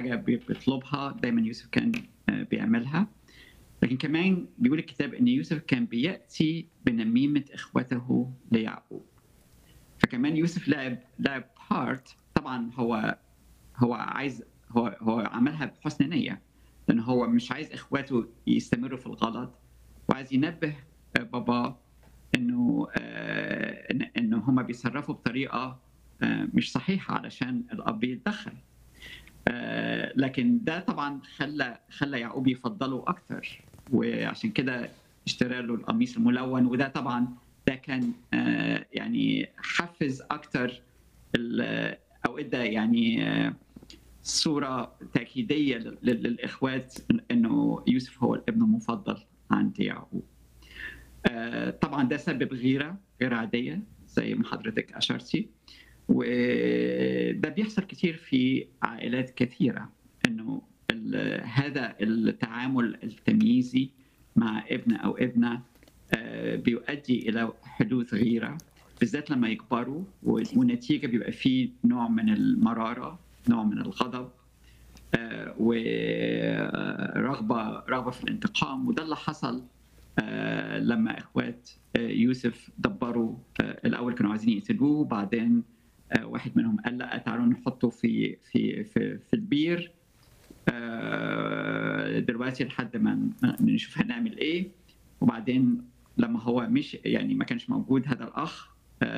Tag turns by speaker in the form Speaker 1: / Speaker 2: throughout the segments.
Speaker 1: حاجه بيطلبها دايما يوسف كان بيعملها لكن كمان بيقول الكتاب ان يوسف كان بياتي بنميمه اخوته ليعقوب فكمان يوسف لعب لعب بارت طبعا هو هو عايز هو هو عملها بحسن نيه لان هو مش عايز اخواته يستمروا في الغلط وعايز ينبه بابا انه آه انه هم بيتصرفوا بطريقه آه مش صحيحه علشان الاب يتدخل آه لكن ده طبعا خلى خلى يعقوب يفضله اكتر وعشان كده اشترى له القميص الملون وده طبعا ده كان آه يعني حفز اكتر او ادى يعني آه صوره تاكيديه للاخوات انه يوسف هو الابن المفضل عند يعقوب. آه طبعا ده سبب غيره غير عاديه زي ما حضرتك اشرتي وده بيحصل كتير في عائلات كثيره انه هذا التعامل التمييزي مع ابن او ابنه آه بيؤدي الى حدوث غيره بالذات لما يكبروا والنتيجه بيبقى فيه نوع من المراره نوع من الغضب آه ورغبه رغبه في الانتقام وده اللي حصل آه لما اخوات آه يوسف دبروا الاول كانوا عايزين يقتلوه وبعدين واحد منهم قال لا تعالوا نحطه في في في, في البير دلوقتي لحد ما نشوف هنعمل ايه وبعدين لما هو مش يعني ما كانش موجود هذا الاخ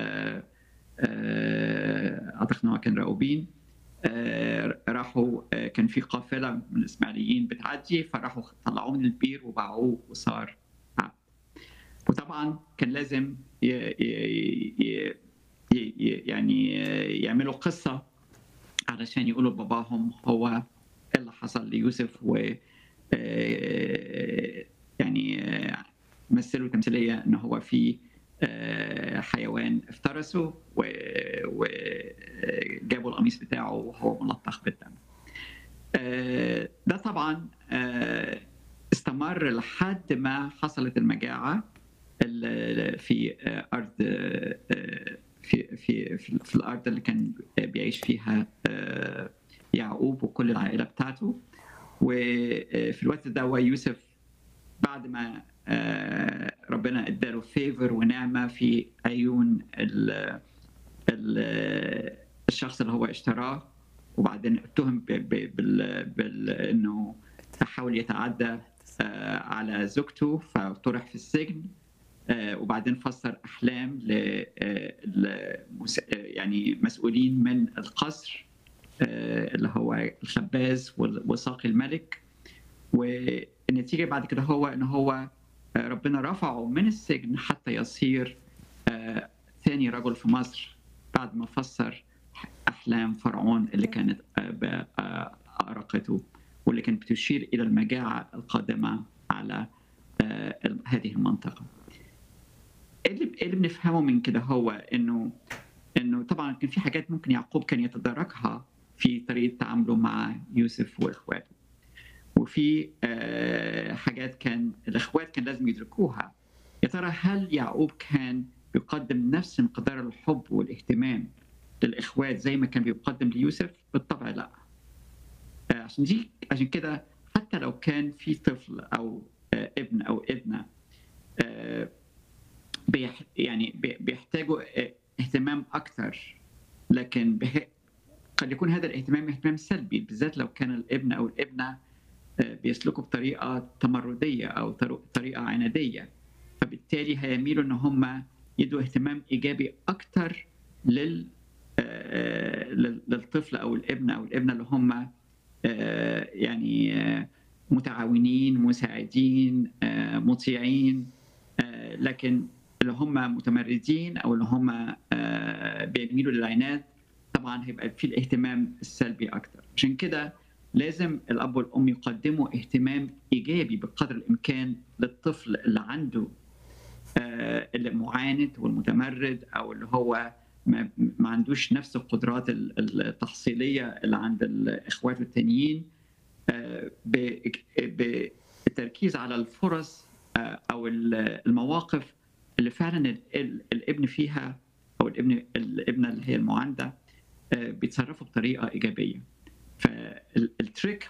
Speaker 1: اعتقد ان هو كان راؤوبين راحوا كان في قافله من الاسماعيليين بتعدي فراحوا طلعوه من البير وباعوه وصار عبد وطبعا كان لازم ي ي ي يعني يعملوا قصه علشان يقولوا لباباهم هو ايه اللي حصل ليوسف و يعني مثلوا تمثيليه ان هو في حيوان افترسه وجابوا القميص بتاعه وهو ملطخ بالدم ده طبعا استمر لحد ما حصلت المجاعه في ارض في في في الارض اللي كان بيعيش فيها يعقوب وكل العائله بتاعته وفي الوقت ده يوسف بعد ما ربنا اداله فيفر ونعمه في عيون ال ال الشخص اللي هو اشتراه وبعدين اتهم بانه حاول يتعدى على زوجته فطرح في السجن وبعدين فسر احلام ل يعني مسؤولين من القصر اللي هو الخباز وساقي الملك والنتيجه بعد كده هو ان هو ربنا رفعه من السجن حتى يصير ثاني رجل في مصر بعد ما فسر احلام فرعون اللي كانت ارقته واللي كانت بتشير الى المجاعه القادمه على هذه المنطقه. اللي اللي بنفهمه من كده هو انه انه طبعا كان في حاجات ممكن يعقوب كان يتداركها في طريقه تعامله مع يوسف واخواته. وفي حاجات كان الاخوات كان لازم يدركوها. يا ترى هل يعقوب كان يقدم نفس مقدار الحب والاهتمام للاخوات زي ما كان بيقدم ليوسف؟ بالطبع لا. عشان دي عشان كده حتى لو كان في طفل او ابن او ابنه بيح يعني بيحتاجوا اهتمام اكثر لكن قد يكون هذا الاهتمام اهتمام سلبي بالذات لو كان الابن او الابنه بيسلكوا بطريقه تمرديه او طريقه عناديه فبالتالي هيميلوا ان هم يدوا اهتمام ايجابي اكثر لل للطفل او الابن او الابنه اللي هم يعني متعاونين مساعدين مطيعين لكن اللي هم متمردين او اللي هم بيميلوا للعناد طبعا هيبقى في الاهتمام السلبي اكثر عشان كده لازم الاب والام يقدموا اهتمام ايجابي بقدر الامكان للطفل اللي عنده اللي معاند والمتمرد او اللي هو ما, ما عندوش نفس القدرات التحصيليه اللي عند الاخوات التانيين بالتركيز على الفرص او المواقف اللي فعلا الابن فيها او الابن الابنه اللي هي المعانده بيتصرفوا بطريقه ايجابيه فالتريك